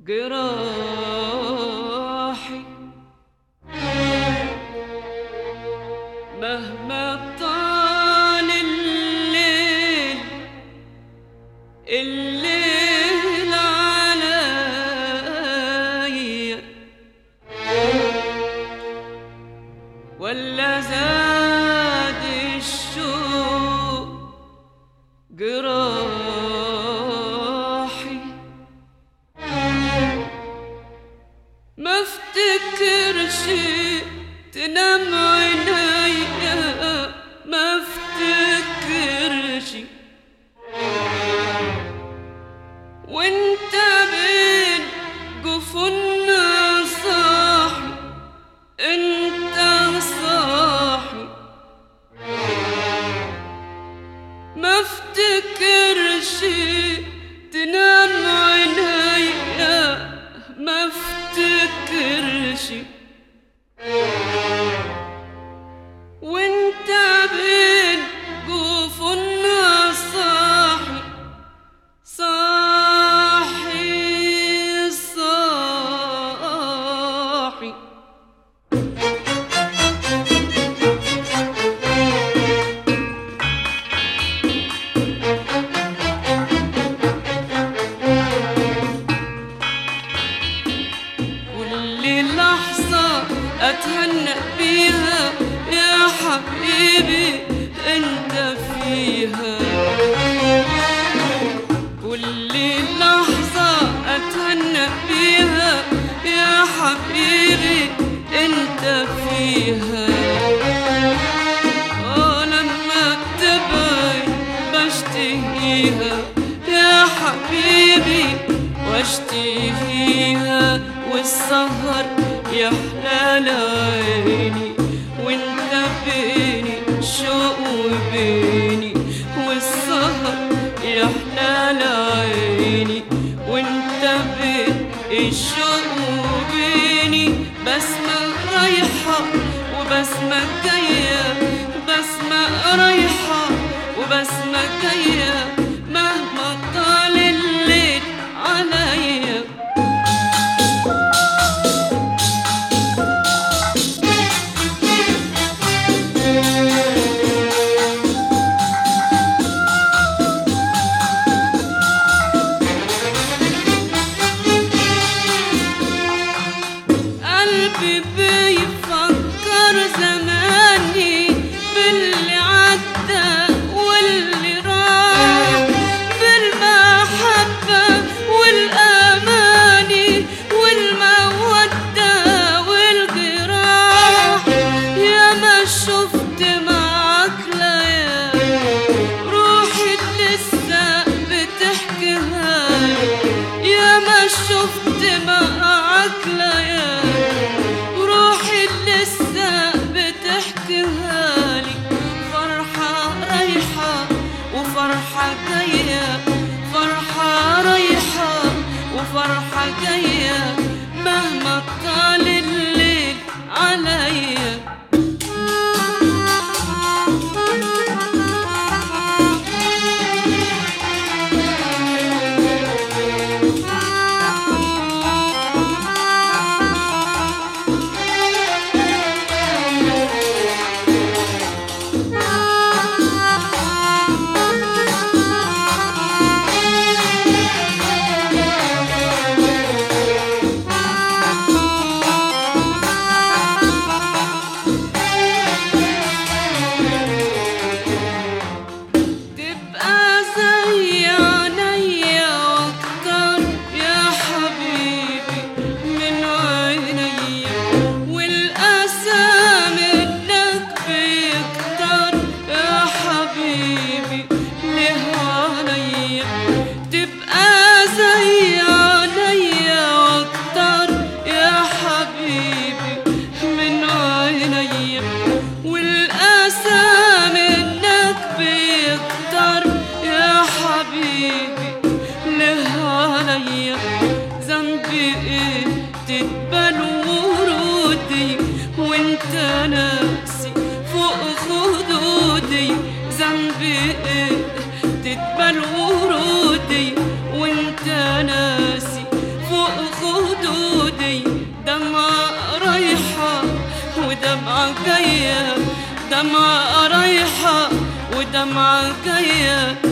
جراحي مهما طال الليل الليل عليا ولا زاد الشوق جراحي ما افتكرش تنام عينيا ما افتكرش وانت بين جفنا صاحي انت صاحي ما افتكرش تنام عينيا ما افتكرش وانت بين جفنا صاحي صاحي صاحي كل لحظة أتهنى بيها يا حبيبي أنت فيها كل لحظة أتهنى بيها يا حبيبي أنت فيها آه لما تبعد بشتهيها يا حبيبي واشتهيها والسهر يحلى لعيني وانت بيني شوق وبيني والسهر يحلى لعيني وانت بين الشوق وبيني بسمة رايحة وبسمة جاية بسمة رايحة وبسمة جاية مهما طال الليل عليا قلبي بيفكر زماني باللي عدى واللي راح بالمحبة والأماني والمودة والجراح يا ما شفت معاك ليالي روحي لسه بتحكيها يا ما شفت معاك ليالي روحي لسه بتحكيها لي فرحة رايحة وفرحة جاية فرحة رايحة وفرحة جاية مهما طال الليل عليا تبقى زي عينيا واكتر يا حبيبي من عينيا والأسى منك بيكتر يا حبيبي ليه عليا تبقى زي عينيا واكتر يا حبيبي من عينيا والأسى منك بيكتر يا حبيبي ليه عليا ذنبي ايه تقبل ورودي وانت ناسي فوق خدودي ذنبي ايه تقبل ورودي وانت ناسي فوق دمعة رايحة ودمعة جاية دمعة رايحة ودمعة جاية